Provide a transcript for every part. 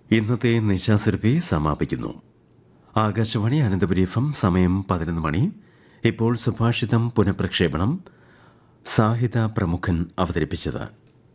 ഇന്നത്തെ നിശാസുരഭി സമാപിക്കുന്നു Akashvani Ananthapuri F M സമയം പതിനൊന്ന് മണി ഇപ്പോൾ സുഭാഷിതം പുനഃപ്രക്ഷേപണം സാഹിത പ്രമുഖൻ അവതരിപ്പിച്ചത്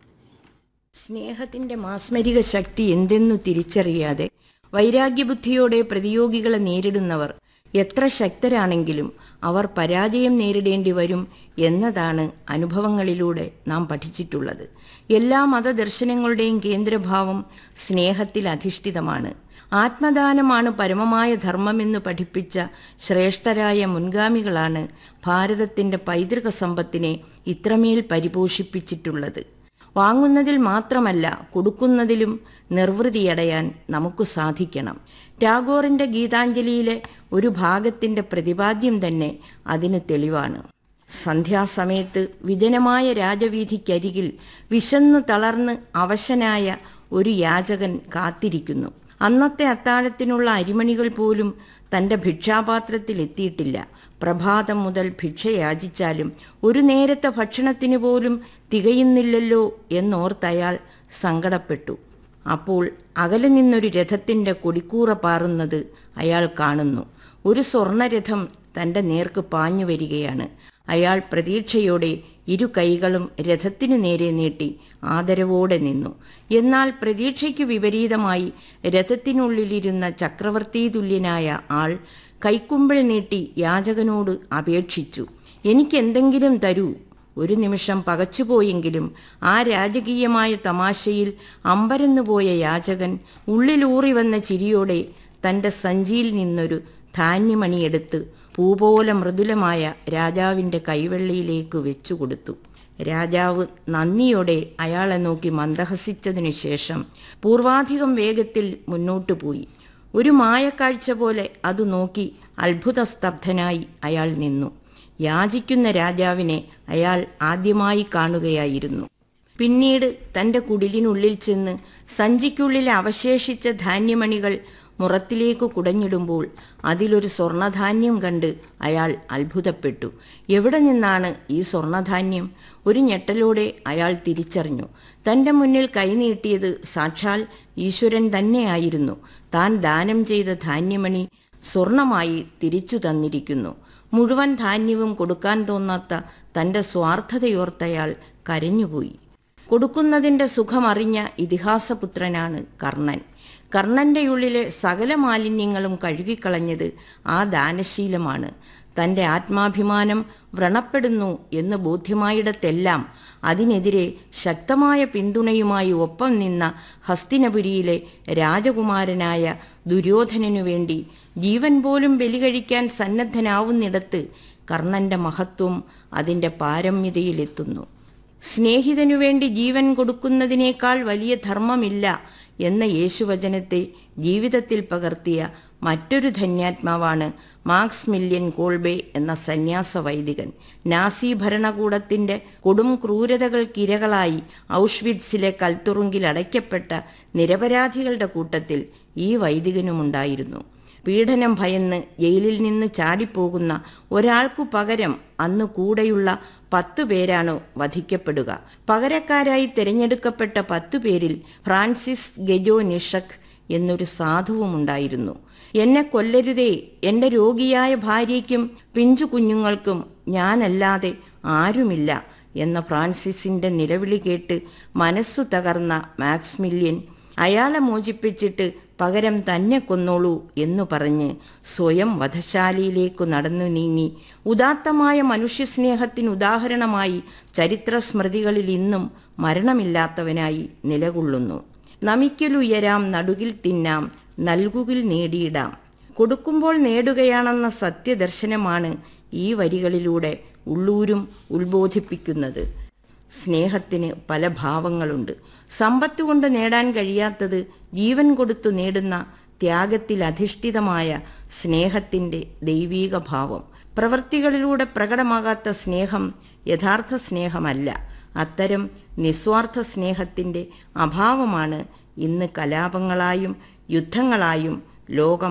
സ്നേഹത്തിന്റെ മാസ്മരിക ശക്തി എന്തെന്നു തിരിച്ചറിയാതെ വൈരാഗ്യബുദ്ധിയോടെ പ്രതിയോഗികളെ നേരിടുന്നവർ എത്ര ശക്തരാണെങ്കിലും അവർ പരാജയം നേരിടേണ്ടി വരും എന്നതാണ് അനുഭവങ്ങളിലൂടെ നാം പഠിച്ചിട്ടുള്ളത് എല്ലാ മതദർശനങ്ങളുടെയും കേന്ദ്രഭാവം സ്നേഹത്തിൽ അധിഷ്ഠിതമാണ് ആത്മദാനമാണ് പരമമായ ധർമ്മമെന്ന് പഠിപ്പിച്ച ശ്രേഷ്ഠരായ മുൻഗാമികളാണ് ഭാരതത്തിന്റെ പൈതൃക സമ്പത്തിനെ ഇത്രമേൽ പരിപോഷിപ്പിച്ചിട്ടുള്ളത് വാങ്ങുന്നതിൽ മാത്രമല്ല കൊടുക്കുന്നതിലും നിർവൃതിയടയാൻ നമുക്ക് സാധിക്കണം ടാഗോറിന്റെ ഗീതാഞ്ജലിയിലെ ഒരു ഭാഗത്തിന്റെ പ്രതിപാദ്യം തന്നെ അതിന് തെളിവാണ് സന്ധ്യാസമയത്ത് വിജനമായ രാജവീഥിക്കരികിൽ വിശന്നു തളർന്ന് അവശനായ ഒരു യാചകൻ കാത്തിരിക്കുന്നു അന്നത്തെ അത്താഴത്തിനുള്ള അരിമണികൾ പോലും തന്റെ ഭിക്ഷാപാത്രത്തിൽ എത്തിയിട്ടില്ല പ്രഭാതം മുതൽ ഭിക്ഷ യാചിച്ചാലും ഒരു നേരത്തെ ഭക്ഷണത്തിന് പോലും തികയുന്നില്ലല്ലോ എന്നോർത്തയാൾ സങ്കടപ്പെട്ടു അപ്പോൾ അകലെ നിന്നൊരു രഥത്തിന്റെ കൊടിക്കൂറ പാറുന്നത് അയാൾ കാണുന്നു ഒരു സ്വർണരഥം തന്റെ നേർക്ക് പാഞ്ഞു വരികയാണ് അയാൾ പ്രതീക്ഷയോടെ ഇരു കൈകളും രഥത്തിനു നേരെ നീട്ടി ആദരവോടെ നിന്നു എന്നാൽ പ്രതീക്ഷയ്ക്കു വിപരീതമായി രഥത്തിനുള്ളിലിരുന്ന ചക്രവർത്തി തുല്യനായ ആൾ കൈക്കുമ്പിൾ നീട്ടി യാചകനോട് അപേക്ഷിച്ചു എനിക്കെന്തെങ്കിലും തരൂ ഒരു നിമിഷം പകച്ചുപോയെങ്കിലും ആ രാജകീയമായ തമാശയിൽ അമ്പരന്നുപോയ യാചകൻ ഉള്ളിലൂറി വന്ന ചിരിയോടെ തന്റെ സഞ്ചിയിൽ നിന്നൊരു ധാന്യമണിയെടുത്ത് പൂപോലെ മൃദുലമായ രാജാവിന്റെ കൈവെള്ളിയിലേക്ക് വെച്ചുകൊടുത്തു രാജാവ് നന്ദിയോടെ അയാളെ നോക്കി മന്ദഹസിച്ചതിനു ശേഷം പൂർവാധികം വേഗത്തിൽ മുന്നോട്ടു പോയി ഒരു മായക്കാഴ്ച പോലെ അത് നോക്കി അത്ഭുതസ്തബ്ധനായി അയാൾ നിന്നു യാചിക്കുന്ന രാജാവിനെ അയാൾ ആദ്യമായി കാണുകയായിരുന്നു പിന്നീട് തന്റെ കുടിലിനുള്ളിൽ ചെന്ന് സഞ്ചിക്കുള്ളിൽ അവശേഷിച്ച ധാന്യമണികൾ മുറത്തിലേക്ക് കുടഞ്ഞിടുമ്പോൾ അതിലൊരു സ്വർണധാന്യം കണ്ട് അയാൾ അത്ഭുതപ്പെട്ടു എവിടെ നിന്നാണ് ഈ സ്വർണധാന്യം ഒരു ഞെട്ടലോടെ അയാൾ തിരിച്ചറിഞ്ഞു തന്റെ മുന്നിൽ കൈനീട്ടിയത് സാക്ഷാൽ ഈശ്വരൻ തന്നെയായിരുന്നു താൻ ദാനം ചെയ്ത ധാന്യമണി സ്വർണമായി തിരിച്ചു തന്നിരിക്കുന്നു മുഴുവൻ ധാന്യവും കൊടുക്കാൻ തോന്നാത്ത തന്റെ സ്വാർത്ഥതയോർത്തയാൾ കരഞ്ഞുപോയി കൊടുക്കുന്നതിന്റെ സുഖമറിഞ്ഞ ഇതിഹാസപുത്രനാണ് കർണൻ കർണന്റെ ഉള്ളിലെ സകല മാലിന്യങ്ങളും കഴുകിക്കളഞ്ഞത് ആ ദാനശീലമാണ് തന്റെ ആത്മാഭിമാനം വ്രണപ്പെടുന്നു എന്ന് ബോധ്യമായിടത്തെല്ലാം അതിനെതിരെ ശക്തമായ പിന്തുണയുമായി ഒപ്പം നിന്ന ഹസ്തിനപുരിയിലെ രാജകുമാരനായ ദുര്യോധനനു വേണ്ടി ജീവൻ പോലും ബലികഴിക്കാൻ സന്നദ്ധനാവുന്നിടത്ത് കർണന്റെ മഹത്വം അതിന്റെ പാരമ്യതയിലെത്തുന്നു സ്നേഹിതനു വേണ്ടി ജീവൻ കൊടുക്കുന്നതിനേക്കാൾ വലിയ ധർമ്മമില്ല എന്ന യേശുവചനത്തെ ജീവിതത്തിൽ പകർത്തിയ മറ്റൊരു ധന്യാത്മാവാണ് മാർക്സ് മില്യൻ കോൾബെ എന്ന സന്യാസ വൈദികൻ നാസി ഭരണകൂടത്തിന്റെ കൊടും ക്രൂരതകൾക്കിരകളായി ഔഷ്വിറ്റ്സിലെ കൽത്തുറുങ്കിൽ അടയ്ക്കപ്പെട്ട നിരപരാധികളുടെ കൂട്ടത്തിൽ ഈ വൈദികനുമുണ്ടായിരുന്നു പീഡനം ഭയന്ന് ജയിലിൽ നിന്ന് ചാടിപ്പോകുന്ന ഒരാൾക്കു പകരം അന്ന് കൂടെയുള്ള പത്തു പേരാണ് വധിക്കപ്പെടുക പകരക്കാരായി തിരഞ്ഞെടുക്കപ്പെട്ട പത്തു പേരിൽ ഫ്രാൻസിസ് ഗെജോ നിഷക് എന്നൊരു സാധുവുമുണ്ടായിരുന്നു എന്നെ കൊല്ലരുതേ എൻ്റെ രോഗിയായ ഭാര്യയ്ക്കും പിഞ്ചു കുഞ്ഞുങ്ങൾക്കും ഞാനല്ലാതെ ആരുമില്ല എന്ന ഫ്രാൻസിസിന്റെ നിലവിളി കേട്ട് മനസ്സു തകർന്ന മാക്സ്മില്യൻ അയാളെ മോചിപ്പിച്ചിട്ട് പകരം തന്നെ കൊന്നോളൂ എന്നു പറഞ്ഞ് സ്വയം വധശാലയിലേക്കു നടന്നു നീങ്ങി ഉദാത്തമായ മനുഷ്യസ്നേഹത്തിന് ഉദാഹരണമായി ചരിത്ര സ്മൃതികളിൽ ഇന്നും മരണമില്ലാത്തവനായി നിലകൊള്ളുന്നു നമിക്കലുയരാം നടുകിൽ തിന്നാം നൽകുകിൽ നേടിയിടാം കൊടുക്കുമ്പോൾ നേടുകയാണെന്ന സത്യദർശനമാണ് ഈ വരികളിലൂടെ ഉള്ളൂരും ഉത്ബോധിപ്പിക്കുന്നത് സ്നേഹത്തിന് പല ഭാവങ്ങളുണ്ട് സമ്പത്ത് കൊണ്ട് നേടാൻ കഴിയാത്തത് ജീവൻ കൊടുത്തു നേടുന്ന ത്യാഗത്തിൽ അധിഷ്ഠിതമായ സ്നേഹത്തിൻ്റെ ദൈവീക ഭാവം പ്രവൃത്തികളിലൂടെ പ്രകടമാകാത്ത സ്നേഹം യഥാർത്ഥ സ്നേഹമല്ല അത്തരം നിസ്വാർത്ഥ സ്നേഹത്തിൻ്റെ അഭാവമാണ് ഇന്ന് കലാപങ്ങളായും യുദ്ധങ്ങളായും ലോകം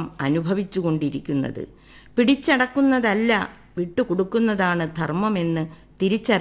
അനുഭവിച്ചുകൊണ്ടിരിക്കുന്നത് പിടിച്ചടക്കുന്നതല്ല വിട്ടുകൊടുക്കുന്നതാണ് ധർമ്മമെന്ന് തിരിച്ചറി